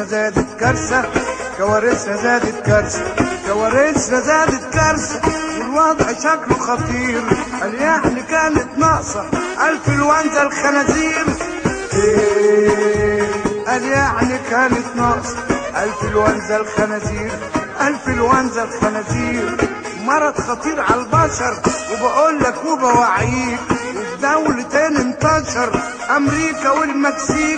كوارثنا زادت كارثة كوارثنا زادت كارثة كوارثنا زادت كارثة والوضع شكله خطير قال يعني كانت ناقصة انفلونزا الخنازير ايه قال يعني كانت ناقصة انفلونزا الخنازير انفلونزا الخنازير مرض خطير على البشر وبقول لك وبوعيك وفي دولتين انتشر امريكا والمكسيك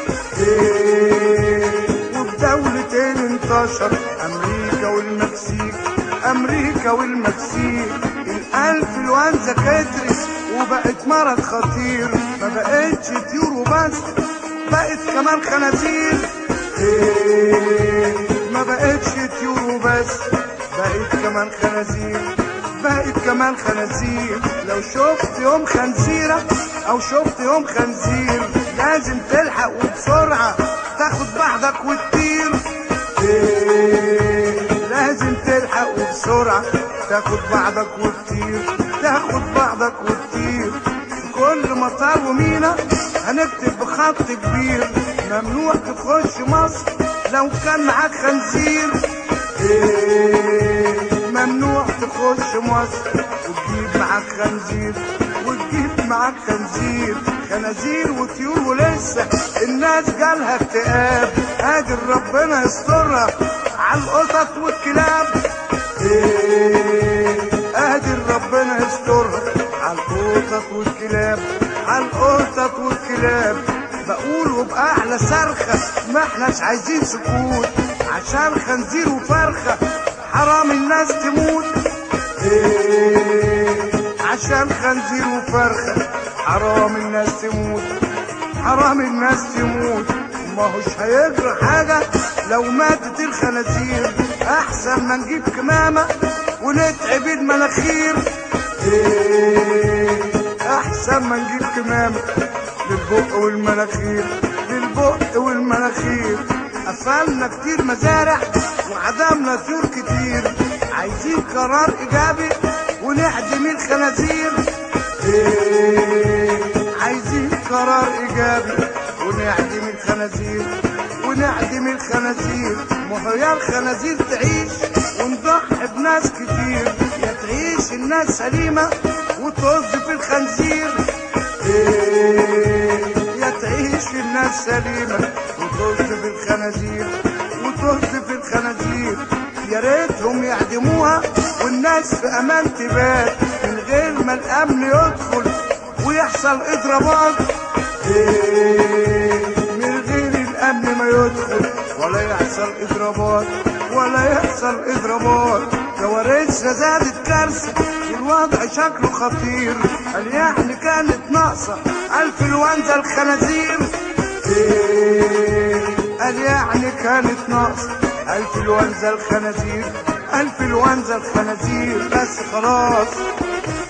ايه وفي دولتين انتشر امريكا والمكسيك امريكا والمكسيك الانفلونزا كترت وبقت مرض خطير ما بقتش طيور وبس بقت كمان خنازير ايه ما بقتش طيور وبس بقت كمان خنازير بقت كمان خنازير لو شفت يوم خنزيرة او شفت يوم خنزير لازم تلحق وبسرعة تاخد بعضك وتطير إيه لازم تلحق وبسرعة تاخد بعضك وتطير تاخد بعضك وتطير في كل مطار ومينا هنكتب بخط كبير ممنوع تخش مصر لو كان معاك خنزير إيه ممنوع تخش مصر وتجيب معاك خنزير وتجيب معاك خنزير خنازير وطيور ولسه الناس جالها اكتئاب قادر ربنا يسترها على القطط والكلاب ايه قادر ربنا يسترها على القطط والكلاب على القطط والكلاب بقوله بأعلى صرخة ما احناش عايزين سكوت عشان خنزير وفرخة حرام الناس تموت ايه عشان خنزير وفرخة حرام الناس تموت حرام الناس تموت ما هوش هيجرى حاجة لو ماتت الخنازير احسن ما نجيب كمامة ونتعب المناخير ايه احسن ما نجيب كمامة للبق والمناخير للبق والمناخير قفلنا كتير مزارع وعدمنا طيور كتير عايزين قرار ايجابي ونعدم الخنازير ايه عايزين قرار ايجابي ونعدم الخنازير ونعدم الخنازير ما هي الخنازير تعيش ونضحي بناس كتير يا تعيش الناس سليمة وتوز في الخنزير ايه يا تعيش الناس سليمة وتوز في الخنازير وتوز في الخنازير يا ريتهم يعدموها والناس في امان تبات من غير ما الامن يدخل ويحصل اضرابات إيه من غير الامن ما يدخل ولا يحصل اضرابات ولا يحصل اضرابات كوارثنا زادت كارثه والوضع شكله خطير قال يعني كانت ناقصه انفلونزا الخنازير إيه قال يعني كانت ناقصه انفلونزا الخنازير انفلونزا الخنازير بس خلاص